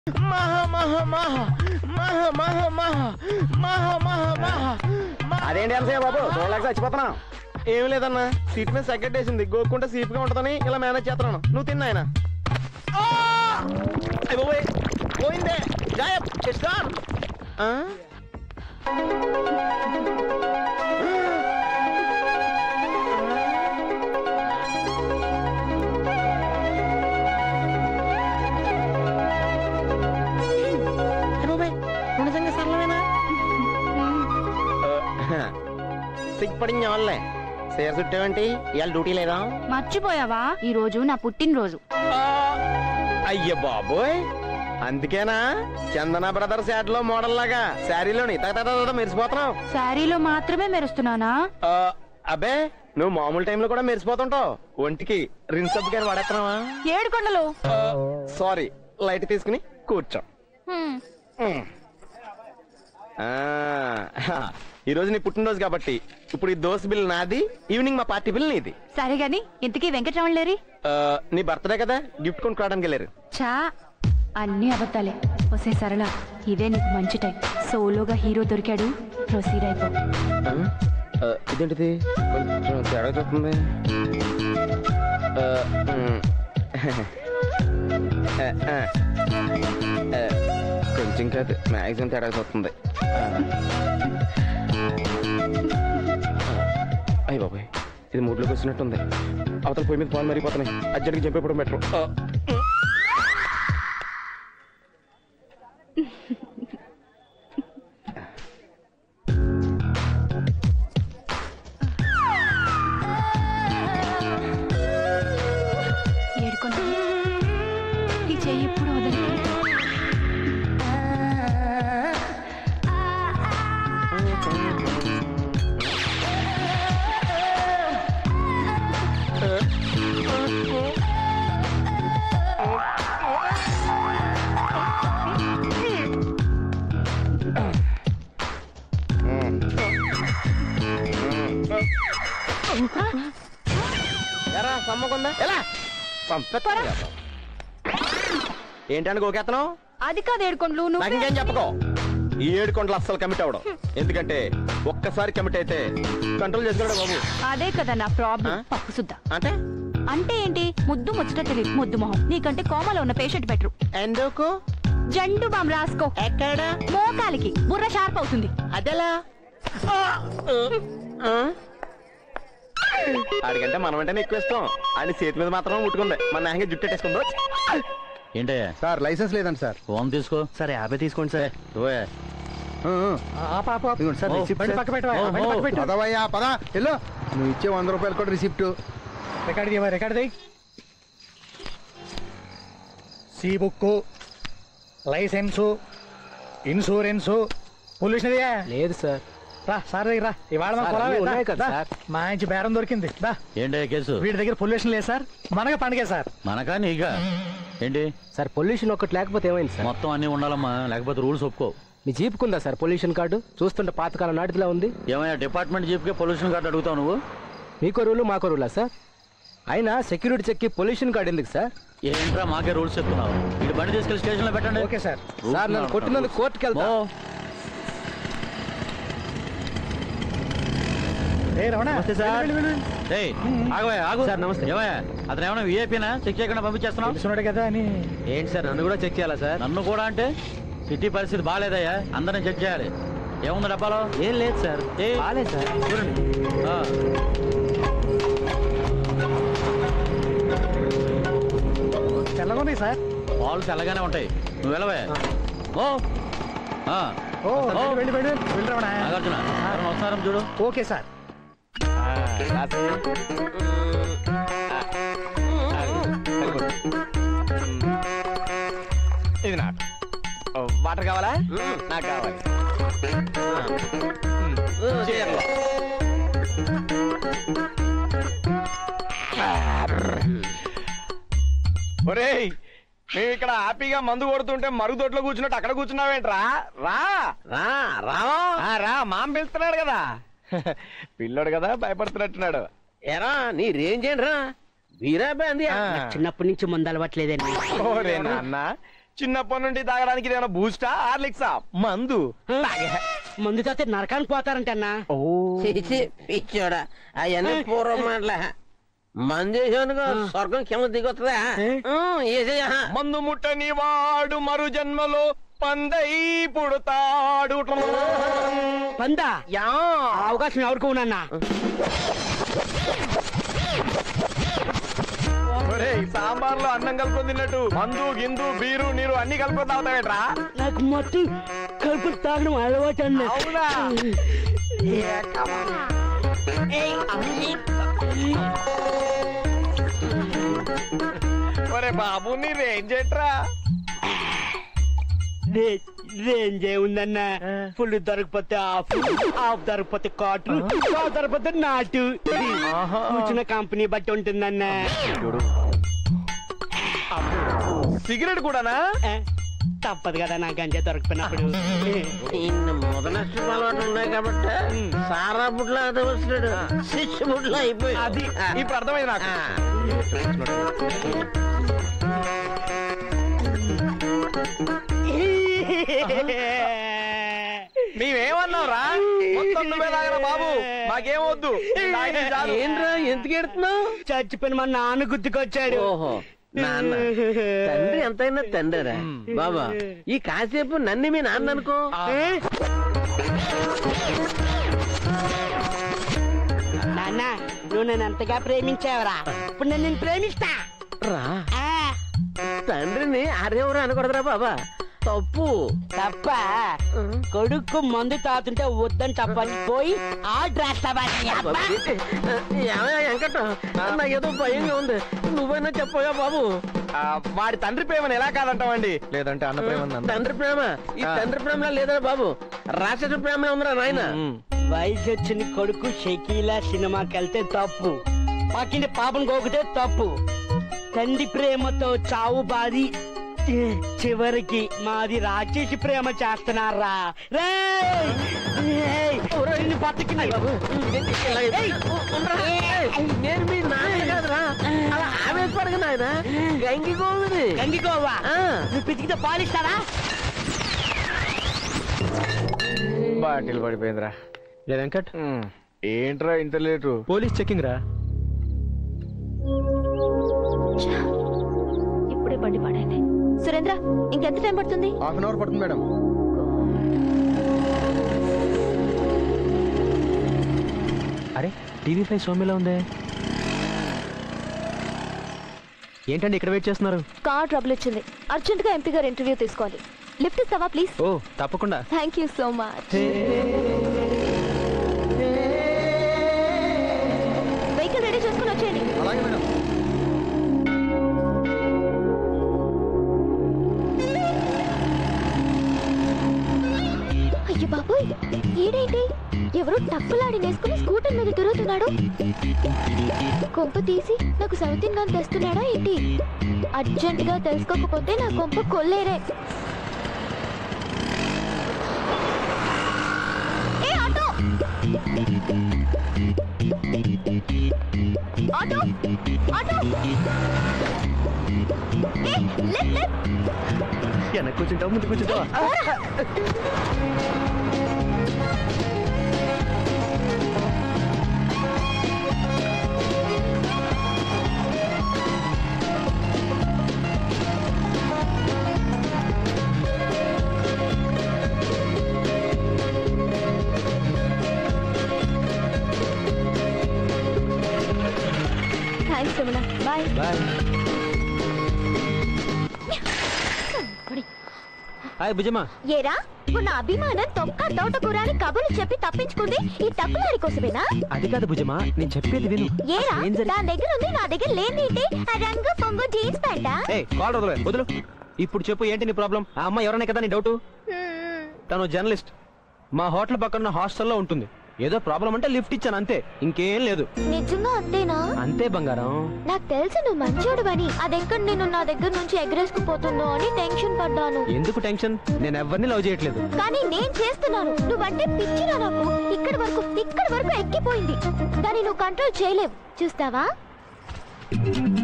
మహా మహా మహా మహా మహా మహా మహా మహా మహా అదేంటి అనసయ్య బాబు చూడలేక చచ్చిపోతున్నాం ఏం లేదన్నా సీట్ మీద సెకండ్ వేసింది గోక్కుంటే సీప్ గా ఉంటదని ఇలా మేనేజ్ చేస్తున్నాను నువ్వు తిన్నా ఆయన పోయిందే గాయబ్ ఇట్స్ గాన్ నిజంగా సరళమేనా సిగ్పడింది వాళ్ళే సేర్ చుట్టావంటి ఇవాళ డ్యూటీ లేదా మర్చిపోయావా ఈ రోజు నా పుట్టినరోజు అయ్య బాబోయ్ అందుకేనా చందన బ్రదర్స్ యాడ్ లో మోడల్ లాగా శారీలోని తగ మెరిసిపోతున్నావు శారీలో మాత్రమే మెరుస్తున్నానా ఆ, అబ్బే నువ్వు మామూలు టైంలో కూడా మెరిసిపోతుంటావు ఒంటికి రిన్స్ అప్ కానీ వాడేస్తున్నావా ఏడు కొండలు సారీ లైట్ తీసుకుని కూర్చో హ్మ్. మ్. ఆ, ఈ రోజు నీ పుట్టినరోజు కాబట్టి ఇప్పుడు ఈ దోశ బిల్ నాది ఈవినింగ్ మా పార్టీ బిల్ నీది సరే గాని ఇంతకీ వెంకటరమణ లేరి ఆ, నీ బర్త్డే కదా గిఫ్ట్ కొనుక్కోవడానికి వెళ్ళారు చా అన్ని అబద్ధాలే వసే సరళ ఇదే నీకు మంచి టైం సోలోగా హీరో దొరికాడు ప్రొసీడ్ అయిపో ఆ? ఆ, ఇదేంటిది కొంచెం తేడా చూస్తుంది ఆ, మ్. ఆ, ఆ. ఆ, కొంచెం కాదు మ్యాక్సిమం తేడా చూస్తుంది అయ్యి బాబాయ్ ఇది మూడ్లోకి వచ్చినట్టుంది అవతల పొయ్యి మీద పాలు మరిగిపోతున్నాయి అర్జెంట్గా చెప్పేప్పుడు బెటర్ ఏడు కొండలు ఈ చెయ్యి ఎప్పుడు వదలకే ఎరా సమ్మకుందా ఎలా పంపిస్తాను ఏంటంటే గోకెత్తనం అది కాదు ఏడు కొండలు నాకు నువ్వు ఇంకేం చెప్పకో ఈ ఏడు కొండలు అస్సలు కమిట్ అవ్వడం ఎందుకంటే ఒక్కసారి కమిట్ అయితే కంట్రోల్ చేసుకోవడం బాబు అదే కదా నా ప్రాబ్లం ఆ? పప్పు సుద్ద అంటే అంటే ఏంటి ముద్దు ముచ్చట తెలియదు ముద్దు మొహం నీకంటే కోమలో ఉన్న పేషెంట్ బెటరు ఎందుకు జండు బామ్ రాసుకో ఎక్కడ మోకాలికి బుర్ర షార్ప్ అవుతుంది అదెలా ఆడికంటే మనం అంటేనే ఎక్కువ ఇష్టం అని చేతి మీద మాత్రం ముట్టుకుంది మన నాహంగా జుట్టు పెట్టేసుకుందో ఏంటయ్యా సార్ లైసెన్స్ లేదండి సార్ ఫోన్ తీసుకో సరే యాభై తీసుకోండి సార్ ఓయ్. ఇదిగోండి సార్ ఓ, రిసిప్ట్ బండి సార్. పక్క పెట్టవా, బండి పక్క పెట్టు. పదవయ్యా పద వెళ్ళు నువ్వు ఇచ్చే వంద రూపాయలు కూడా రిసిప్ట్ రికార్డ్ చేయవా రికార్డ్ చేయి C book license insurance pollution ఇదిగా లేదు సార్ రా సార్ దగ్గర రా ఇవాళ మన సార్, పొలాలు అన్నీ దా, ఉన్నాయి కదా దా. సార్. మంచి బేరం దొరికింది దా ఏంటయ్యా కేసు వీడి దగ్గర పొల్యూషన్ లేదు సార్ మనగా పండుగ సార్ మనకా నీకా ఏంటి సార్ పొల్యూషన్ ఒకటి లేకపోతే ఏమైంది సార్ మొత్తం అన్ని ఉండాలమ్మా లేకపోతే రూల్స్ ఒప్పుకో మీ జీపుకుందా సార్ పొల్యూషన్ కార్డు చూస్తుంటే పాతకాలం నాటిదిలా ఉంది ఏమయ్యా డిపార్ట్మెంట్ జీప్కే పొల్యూషన్ కార్డు అడుగుతావు నువ్వు మీకో రూలు మాకో రూలా సార్ అయినా సెక్యూరిటీ చెక్కి పొల్యూషన్ కార్డు ఎందుకు సార్ ఏంట్రా మాకే రూల్స్ చెప్తున్నావు వీడి బండి తీసుకెళ్లి స్టేషన్ లో పెట్టండి ఓకే సార్ సార్ నన్ను కొట్టినందుకు కోర్టుకి వెళ్తా ఓ, ఏ రమణ సార్. వెళ్ళు, వెళ్ళు, వెళ్ళు. ఏయ్, ఆగవయ్యా, ఆగు సార్, నమస్తే. ఏమయ్యా అతను ఏమైనా విఐపీనా చెక్ చేయకుండా పంపించేస్తున్నావు తెలుసున్నాడు కదా అని ఏంటి సార్ నన్ను కూడా చెక్ చేయాలా సార్ నన్ను కూడా అంటే సిటీ పరిస్థితి బాగాలేదయ్యా అందరిని చెక్ చేయాలి ఏముంది డబ్బాలో ఏం లేదు సార్ ఏ? బాలేదు సార్ చూడండి ఆ, తెల్లగా ఉంది సార్ పాలు తెల్లగానే ఉంటాయి నువ్వు వెళ్ళవే ఓ ఆ, ఓ ఓ. వెళ్ళి వెళ్ళి వెళ్ళి రమణ నాగార్జున ఎవరైనా వస్తున్నారని చూడు ఓకే సార్ ఇది నాకు వాటర్ కావాలా నాకు కావాలి చీరలు. ఒరేయ్ మేము ఇక్కడ హ్యాపీగా మందు కొడుతుంటే మరుగుదొడ్లో కూర్చున్నట్టు అక్కడ కూర్చున్నావేంట్రా రా రా రా రా మామ పిలుస్తున్నాడు కదా పిల్లోడు కదా భయపడుతున్నట్టున్నాడు ఎరా నీ రేంజ్ ఏంట్రా వీరా బాంది ఆ. చిన్నప్పటి నుంచి ముందు అలవాట్లేదండి ఓరే నాన్న చిన్నప్పటి నుండి తాగడానికి ఏమైనా బూస్టా హార్లిక్సా మందు తాగే. ముందు తాతే నరకానికి పోతారంట అన్నా ఓ చిచి పిచ్చోడా అవన్నీ పూర్వం మాటల మందేశానుగా స్వర్గం కింద దిగొస్తుందా ఉమ్, ఏసేయ్, ఆహా. మందు ముట్టని వాడు మరు జన్మలో పందై పుడతాడు పందా యా ఆ అవకాశం ఎవరికి ఉన్నా ఒరేయ్, సాంబార్లో అన్నం కలుపుకొని తిన్నట్టు మందు గిందు బీరు నీరు అన్ని కలుపుకొని తాగుతావేట్రా నాకు మొత్తం కలుపు తాగడం అలవాటు అన్న అవునా ఒరే బాబు నీ రేంజ్ ఏంట్రా రేంజ్ ఏముందన్న ఫుల్ దొరకపోతే ఆఫ్ ఆఫ్ దొరకపోతే కాటు కాటు దొరకపోతే నాటు కూర్చున్న కంపెనీ బట్టి ఉంటుందన్న సిగరెట్ కూడానా ఏ, తప్పదు కదా నా గంజా దొరకపోయినప్పుడు ఇన్ని మొదలష్ట అలవాటు ఉన్నాయి కాబట్టి సారా బుడ్లో అది వచ్చినాడు శిష్య బుడ్లో అయిపోయి అది ఇప్పుడు అర్థమైంది నాకు మేమేమన్నావురా మొత్తం నువ్వే తాగరా బాబు మాకేం వద్దు తాగింది చాలు. ఏంట్రా ఎందుకు ఎడుతున్నావు చచ్చిపోయిన మా నాన్న గుర్తుకొచ్చాడు ఓహో నాన్న తండ్రి ఎంతైనా తండ్రిరా బాబా ఈ కాసేపు నన్ను మీ నాన్న అనుకో ఏ? నాన్న నువ్వు నన్ను అంతగా ప్రేమించావురా ఇప్పుడు నేను నిన్ను ప్రేమిస్తా రా ఆ, తండ్రిని అరేవరు అనకూడదురా బాబా తప్పు తప్ప కొడుకు మందు తాతుంటే వద్దని తప్పని పోయి ఆ డ్రాస్ ఏమయ్య వెంకట నాకేదో భయంగా ఉంది నువ్వైనా చెప్పోయా బాబు ఆ, వాడి తండ్రి ప్రేమను ఎలా కాదంటావండి లేదంటే అన్న ప్రేమ తండ్రి ప్రేమ ఈ తండ్రి ప్రేమలో లేదురా బాబు రాక్షస ప్రేమలో ఉందిరా నాయన వయసు వచ్చిన కొడుకు షకీలా సినిమాకి వెళ్తే తప్పు పక్కింటి పాపను గోకితే తప్పు తండ్రి ప్రేమతో చావు బాది చి- చివరికి మాది రాక్షసి ప్రేమ చేస్తున్నారా రేయ్! రేయ్! నిన్ను బతికిని. ఏయ్! నేను మీ నాన్న కాదురా అలా ఆవేశపడక నాయన గంగి గోవింది గంగిగోవా ఆ. నువ్వు పితికితే పాలిస్తారా బాటిల్ పడిపోయిందిరా ఏ వెంకట్ ఉమ్, ఏంట్రా ఇంత లేటు పోలీస్ చెకింగ్ రా ఇప్పుడే బండి పాడైంది సురేంద్ర ఇంకెంత టైం పడుతుంది హాఫ్ అన్ అవర్ పడుతుంది మేడం అరే టీవీ ఫైవ్ సోమ్యలో ఉందే ఏంటండి ఇక్కడ వెయిట్ చేస్తున్నారు కార్ ట్రబుల్ వచ్చింది అర్జెంట్ గా ఎంపీ గారు ఇంటర్వ్యూ తీసుకోవాలి లిఫ్ట్ ఇస్తావా ప్లీజ్ ఓ తప్పకుండా thank you so much vehicle ready చేసుకుని వచ్చేయండి అలాగే మేడం అయ్యో బాబోయ్ ఈడేంటి ఎవరో టక్కులాడి నేసుకుని స్కూటర్ మీద తిరుగుతున్నాడు కొంప తీసి నాకు సౌత్ ఇండియన్ తెస్తున్నాడా ఏంటి అర్జెంట్ గా తెలుసుకోకపోతే నా కొంప కొల్లేరే ఏ ఆటో ఆటో ఆటో ఏ లెఫ్ట్ లెఫ్ట్ వెనక్కి కూర్చుంటావు ముందు కూర్చుంటావా thanks Ramana bye bye hi భుజమా ఏరా ఉన్న అభిమానం తొక్క తోటకూర అని కబుర్లు చెప్పి తప్పించుకుంది ఈ తప్పులాడి కోసమేనా అది కాదు భుజమా నేను చెప్పేది విను ఏరా ఏం జరిగి దాని దగ్గర ఉంది నా దగ్గర లేనిది ఆ రంగు పొంగు జీన్స్ ప్యాంటా ఏ కాల్ వదలు వదులు ఇప్పుడు చెప్పు ఏంటి నీ ప్రాబ్లం ఆ అమ్మాయి ఎవరనే కదా నీ డౌట్ తను జర్నలిస్ట్ మా హోటల్ పక్కన హాస్టల్లో ఉంటుంది ఏదో ప్రాబ్లం అంటే లిఫ్ట్ ఇచ్చాను అంతే ఇంకేం లేదు నిజంగా అంతేనా అంతే బంగారం నాకు తెలుసు నువ్వు మంచోడువని అదెక్కడ నేను నా దగ్గర నుంచి ఎగరేసుకుపోతుందో అని టెన్షన్ పడ్డాను ఎందుకు టెన్షన్ నేను ఎవరిని లవ్ చేయట్లేదు కానీ నేను చేస్తున్నాను నువ్వంటే పిచ్చిరా నాకు ఇక్కడి వరకు ఇక్కడి వరకు ఎక్కిపోయింది దాన్ని నువ్వు కంట్రోల్ చేయలేవు చూస్తావా